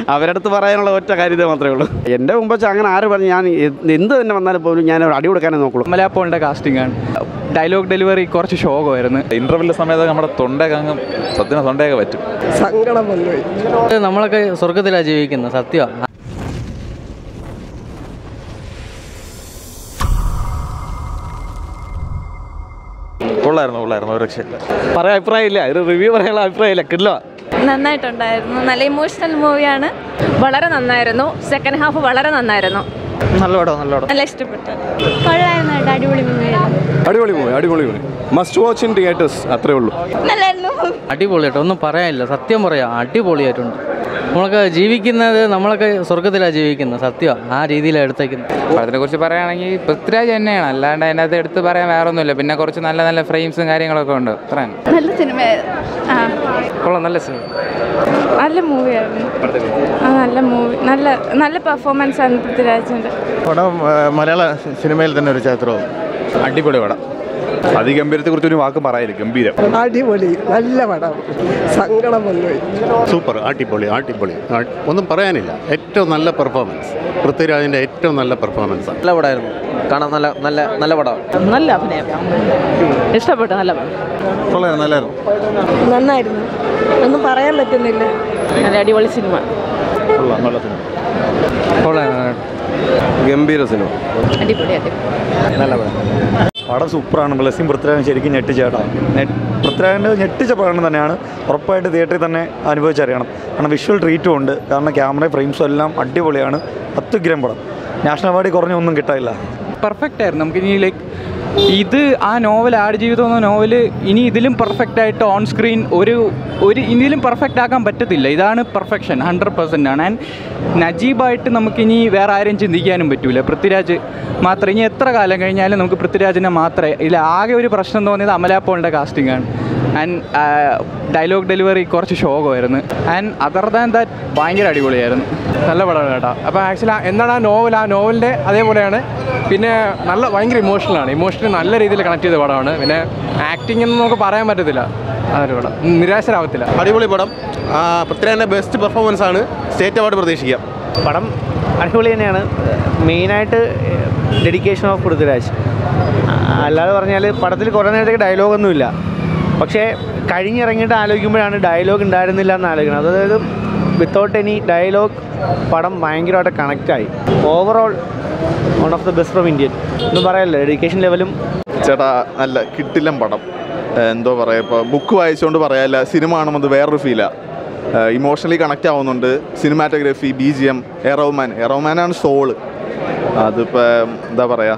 അവരടുത്ത് പറയാനുള്ള ഒറ്റ കാര്യത്തെ മാത്രമേ ഉള്ളൂ എൻ്റെ മുമ്പ് വെച്ചാൽ അങ്ങനെ ആര് പറഞ്ഞു ഞാൻ എന്ത് എന്ത് തന്നെ വന്നാലും പോലും ഞാൻ ഒരു അടി കൊടുക്കാനേ നോക്കുള്ളൂ അമലാപ്പോളിൻ്റെ കാസ്റ്റിംഗ് ആണ് ഡയലോഗ് ഡെലിവറി കുറച്ച് ശോകമായിരുന്നു ഇന്റർവെല്ലിന്റെ സമയത്ത് നമ്മുടെ തൊണ്ടയൊക്കെ അങ്ങ് സത്യന തൊണ്ടയൊക്കെ പറ്റും സങ്കടം വന്നുപോയി നമ്മളൊക്കെ സ്വർഗത്തിലാണ് ജീവിക്കുന്നത് സത്യമാണ് കൊള്ളായിരുന്നു കൊള്ളായിരുന്നു ഒരു രക്ഷയില്ല പറയാൻ അഭിപ്രായമില്ല ഒരു റിവ്യൂ പറയാനുള്ള അഭിപ്രായമില്ല കിട്ടില്ല നന്നായിട്ടുണ്ടായിരുന്നു നല്ല ഇമോഷണൽ മൂവിയാണ് വളരെ നന്നായിരുന്നു സെക്കൻഡ് ഹാഫ് വളരെ നന്നായിരുന്നു നല്ല പടം നല്ല പടം നല്ല ഇഷ്ടപ്പെട്ടു കൊള്ളായിരുന്നു കേട്ടോ അടിപൊളി മൂവിയായിരുന്നു അടിപൊളി മൂവി അടിപൊളി movie must watch in theatres അത്രേ ഉള്ളൂ നല്ലായിരുന്നു അടിപൊളിയായിട്ട് ഒന്നും പറയാനില്ല സത്യം പറയാം അടിപൊളിയായിട്ടുണ്ട് നമ്മളൊക്കെ ജീവിക്കുന്നത് നമ്മളൊക്കെ സ്വർഗത്തിലാണ് ജീവിക്കുന്നത് സത്യമാണ് ആ രീതിയിലാണ് എടുത്തേക്കുന്നത് പടത്തിനെ കുറിച്ച് പറയുകയാണെങ്കിൽ പൃഥ്വിരാജ് തന്നെയാണ് അല്ലാണ്ട് അതിനകത്ത് എടുത്ത് പറയാൻ വേറെ ഒന്നുമില്ല പിന്നെ കുറച്ച് നല്ല നല്ല ഫ്രെയിംസും കാര്യങ്ങളൊക്കെ ഉണ്ട് അത്രയാണ് നല്ല സിനിമയായിരുന്നു ആ കൊള്ളാം നല്ല സിനിമ നല്ല മൂവിയായിരുന്നു ആ നല്ല മൂവി നല്ല നല്ല പെർഫോമൻസ് ആണ് പൃഥ്വിരാജിൻ്റെ പടം മലയാള സിനിമയിൽ തന്നെ ഒരു ചരിത്രവും അടിപൊളി പടം അതിഗംഭീരത്തെ കുറിച്ച് ഒരു വാക്ക് പറയില്ല ഗംഭീരം അടിപൊളി നല്ല പടം സങ്കടം വന്നുപോയി സൂപ്പർ അടിപൊളി അടിപൊളി ആ- ഒന്നും പറയാനില്ല ഏറ്റവും നല്ല പെർഫോമൻസ് പൃഥ്വിരാജിൻ്റെ ഏറ്റവും നല്ല പെർഫോമൻസാണ് നല്ല പടമായിരുന്നു കാണാൻ നല്ല നല്ല നല്ല പടം നല്ല അഭിനയം ഇഷ്ടപ്പെട്ടു നല്ല പടം കൊള്ളായിരുന്നു നല്ലായിരുന്നു നന്നായിരുന്നു ഒന്നും പറയാൻ പറ്റുന്നില്ല നല്ല അടിപൊളി സിനിമ കൊള്ളാം നല്ല സിനിമ ഗംഭീര സിനിമ അടിപൊളി അടിപൊളി നല്ല പടം പടം സൂപ്പറാണ് ബ്ലെസ്സിങ് പൃഥ്വിരാജൻ ശരിക്കും ഞെട്ടിച്ചേട്ടാ പൃഥ്വിരാജിൻ്റെ ഞെട്ടിച്ച പടം തന്നെയാണ് ഉറപ്പായിട്ട് തിയേറ്ററിൽ തന്നെ അനുഭവിച്ചറിയണം കാരണം വിഷ്വൽ ട്രീറ്റും ഉണ്ട് കാരണം ക്യാമറ ഫ്രെയിംസും എല്ലാം അടിപൊളിയാണ് അത്യുഗ്രം പടം നാഷണൽ അവാർഡിൽ കുറഞ്ഞൊന്നും കിട്ടാനില്ല പെർഫെക്റ്റ് ആയിരുന്നു നമുക്ക് ഇനി ലൈക്ക് ഇത് ആ നോവൽ ആടുജീവിതം എന്ന നോവൽ ഇനി ഇതിലും പെർഫെക്റ്റ് ആയിട്ട് ഓൺ സ്ക്രീൻ ഒരു ഒരു ഇതിലും പെർഫെക്റ്റ് ആക്കാൻ പറ്റത്തില്ല ഇതാണ് പെർഫെക്ഷൻ ഹൺഡ്രഡ് പെർസെൻ്റ് ആണ് ആൻഡ് നജീബായിട്ട് നമുക്കിനി വേറെ ആരും ചിന്തിക്കാനും പറ്റൂല പൃഥ്വിരാജ് മാത്രം ഇനി എത്ര കാലം കഴിഞ്ഞാലും നമുക്ക് പൃഥ്വിരാജിനെ മാത്രമേ ഇതിൽ ആകെ ഒരു പ്രശ്നം തോന്നിയത് അമലാപ്പോളിൻ്റെ കാസ്റ്റിംഗ് ആണ് ആൻഡ് ഡയലോഗ് ഡെലിവറി കുറച്ച് ശോകമായിരുന്നു ആൻഡ് അതർ ദാൻ ദാറ്റ് ഭയങ്കര അടിപൊളിയായിരുന്നു നല്ല പടമാണ് കേട്ടോ അപ്പോൾ ആക്ച്വലി എന്താണ് ആ നോവൽ ആ നോവലിൻ്റെ അതേപോലെയാണ് പിന്നെ നല്ല ഭയങ്കര ഇമോഷണലാണ് ഇമോഷണൽ നല്ല രീതിയിൽ കണക്ട് ചെയ്ത പടമാണ് പിന്നെ ആക്ടിംഗ് ഒന്നും നമുക്ക് പറയാൻ പറ്റത്തില്ല അതൊരു പടം നിരാശരാവത്തില്ല അടിപൊളി പടം പൃഥ്വിരാജിൻ്റെ ബെസ്റ്റ് പെർഫോമൻസ് ആണ് സ്റ്റേറ്റ് അവാർഡ് പ്രതീക്ഷിക്കാം പടം അടിപൊളി തന്നെയാണ് മെയിനായിട്ട് ഡെഡിക്കേഷൻ ഓഫ് പൃഥ്വിരാജ് അല്ലാതെ പറഞ്ഞാൽ പടത്തിൽ കുറേ നേരത്തേക്ക് ഡയലോഗൊന്നുമില്ല പക്ഷേ കഴിഞ്ഞിറങ്ങിയിട്ട് ആലോചിക്കുമ്പോഴാണ് ഡയലോഗ് ഉണ്ടായിരുന്നില്ല എന്ന് ആലോചിക്കുന്നത് അതായത് വിത്തൗട്ട് എനി ഡയലോഗ് പടം ഭയങ്കരമായിട്ട് കണക്റ്റായി overall one of the best from Indian ഒന്നും പറയാനില്ല ഡെഡിക്കേഷൻ ലെവലും ചേട്ടാ നല്ല കിട്ടില്ലം പടം ഏഹ് എന്തോ പറയാ ഇപ്പോൾ ബുക്ക് വായിച്ചുകൊണ്ട് പറയാല്ല സിനിമ കാണുമ്പോൾ അത് വേറൊരു ഫീലാണ് ഇമോഷണലി കണക്റ്റ് ആവുന്നുണ്ട് സിനിമാറ്റോഗ്രഫി ബി ജി എം എറോമാൻ എറോമാനാണ് സോള് അതിപ്പോൾ എന്താ പറയുക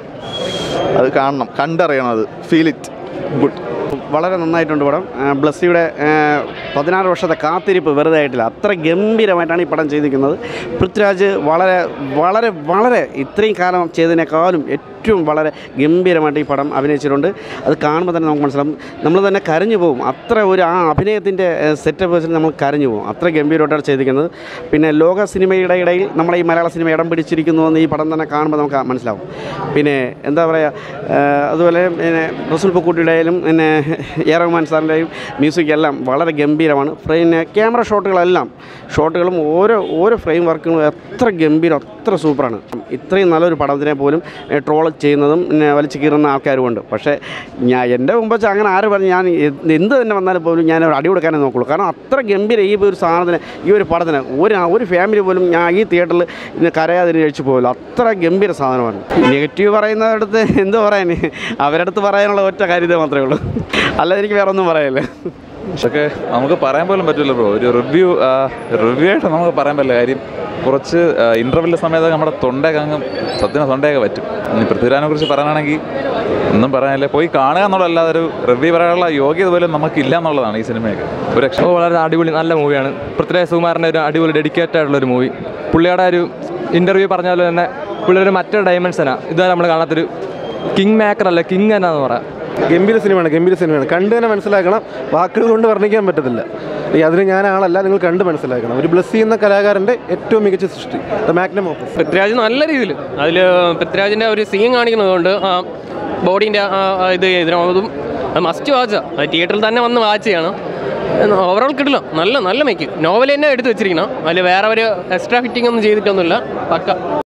അത് കാണണം കണ്ടറിയണം അത് ഫീൽ ഇറ്റ് ഗുഡ് വളരെ നന്നായിട്ടുണ്ട് പടം ആ, ബ്ലസ്സിയുടെ ആ, പതിനാറ് വർഷത്തെ കാത്തിരിപ്പ് വെറുതെ ആയിട്ടില്ല അത്ര ഗംഭീരമായിട്ടാണ് ഈ പടം ചെയ്തിരിക്കുന്നത് പൃഥ്വിരാജ് വളരെ വളരെ വളരെ ഇത്രയും കാലം ചെയ്തതിനേക്കാളും ഏറ്റവും വളരെ ഗംഭീരമായിട്ട് ഈ പടം അഭിനയിച്ചിട്ടുണ്ട് അത് കാണുമ്പോൾ തന്നെ നമുക്ക് മനസ്സിലാവും നമ്മൾ തന്നെ കരഞ്ഞു പോകും അത്ര ഒരു ആ അഭിനയത്തിൻ്റെ സെറ്റപ്പ് വെച്ചിട്ട് നമ്മൾ കരഞ്ഞു പോകും അത്ര ഗംഭീരമായിട്ടാണ് ചെയ്തിരിക്കുന്നത് പിന്നെ ലോക സിനിമയുടെ ഇടയിൽ നമ്മളെ ഈ മലയാള സിനിമ ഇടം പിടിച്ചിരിക്കുന്നു എന്ന് ഈ പടം തന്നെ കാണുമ്പോൾ നമുക്ക് മനസ്സിലാവും പിന്നെ എന്താ പറയുക അതുപോലെ പിന്നെ റസൂൽ പൊക്കൂട്ടിയുടെയും പിന്നെ എ റഹ്മാൻ സാറിൻ്റെയും മ്യൂസിക് എല്ലാം വളരെ ഗംഭീരമാണ് പിന്നെ ക്യാമറ ഷോട്ടുകളെല്ലാം ഷോട്ടുകളും ഓരോ ഓരോ ഫ്രെയിം വർക്കുകളും എത്ര ഗംഭീരം അത്ര സൂപ്പറാണ് ഇത്രയും നല്ലൊരു പടത്തിനെ പോലും ട്രോൾ ചെയ്യുന്നതും പിന്നെ വലിച്ചു കീറുന്ന ആൾക്കാരും ഉണ്ട് പക്ഷേ ഞാൻ എൻ്റെ മുമ്പ് വെച്ചാൽ അങ്ങനെ ആര് പറഞ്ഞു ഞാൻ എന്ത് എന്ത് തന്നെ വന്നാലും പോലും ഞാൻ ഒരു അടി കൊടുക്കാനേ നോക്കുള്ളൂ കാരണം അത്ര ഗംഭീരം ഈ ഒരു സാധനത്തിന് ഈ ഒരു പടത്തിന് ഒരു ഒരു ഫാമിലി പോലും ഞാൻ ഈ തിയേറ്ററിൽ ഇന്ന് കരയാതിന് കഴിച്ചു പോകില്ല അത്ര ഗംഭീര സാധനമാണ് നെഗറ്റീവ് പറയുന്നവരടുത്ത് എന്ത് പറയാൻ അവരടുത്ത് പറയാനുള്ള ഒറ്റ കാര്യത്തെ മാത്രമേ ഉള്ളൂ അല്ലാതെ എനിക്ക് വേറെ ഒന്നും പറയാനില്ല പക്ഷേ നമുക്ക് പറയാൻ പോലും പറ്റില്ല ബ്രോ ഒരു റിവ്യൂ റിവ്യൂ ആയിട്ട് നമുക്ക് പറയാൻ പറ്റില്ല കാര്യം കുറച്ച് ഇൻ്റർവെല്ലിൻ്റെ സമയത്ത് നമ്മുടെ തൊണ്ടയൊക്കെ അങ്ങ് സത്യന തൊണ്ടയൊക്കെ പറ്റും ഇനി പൃഥ്വിരാജിനെ കുറിച്ച് പറയാനാണെങ്കിൽ ഒന്നും പറയാനില്ല പോയി കാണുക എന്നുള്ളതല്ലാതെ ഒരു റിവ്യൂ പറയാനുള്ള യോഗ്യത പോലും നമുക്കില്ല എന്നുള്ളതാണ് ഈ സിനിമയൊക്കെ ഒരു രക്ഷ ഓ വളരെ അടിപൊളി നല്ല മൂവിയാണ് പൃഥ്വിരാജ് സുകുമാരൻ്റെ ഒരു അടിപൊളി ഡെഡിക്കേറ്റഡ് ആയിട്ടുള്ള ഒരു മൂവി പുള്ളിയുടെ ഒരു ഇൻ്റർവ്യൂ പറഞ്ഞ പോലെ തന്നെ പുള്ളിയുടെ ഒരു മറ്റൊരു ഡയമെൻഷനാണ് ഇതുവരെ നമ്മൾ കാണാത്തൊരു കിങ് മേക്കർ അല്ല കിങ് എന്നാന്ന് പറയാം ഗംഭീര സിനിമയാണ് ഗംഭീര സിനിമയാണ് കണ്ടു തന്നെ മനസ്സിലാക്കണം വാക്കുകൾ കൊണ്ട് വർണ്ണിക്കാൻ പറ്റത്തില്ല ഈ അതിന് ഞാൻ ആളല്ല നിങ്ങൾ കണ്ട് മനസ്സിലാക്കണം ഒരു ബ്ലസ് ചെയ്യുന്ന കലാകാരൻ്റെ ഏറ്റവും മികച്ച സൃഷ്ടി ദ മാഗ്നം ഓഫീസ് പൃഥ്വിരാജ് നല്ല രീതിയിൽ അതിൽ പൃഥ്വിരാജിൻ്റെ ഒരു സീൻ കാണിക്കുന്നതുകൊണ്ട് ബോഡീൻ്റെ ഇത് ഇതിനതും മസ്റ്റ് വാച്ച് അത് തിയേറ്ററിൽ തന്നെ വന്ന് വാച്ച് ചെയ്യണം ഓവറോൾ കിട്ടില്ല നല്ല നല്ല മേക്ക് നോവൽ തന്നെ എടുത്ത് വെച്ചിരിക്കണം അതിൽ വേറെ ഒരു എക്സ്ട്രാ ഫിറ്റിംഗ് ഒന്നും ചെയ്തിട്ടൊന്നുമില്ല പക്ക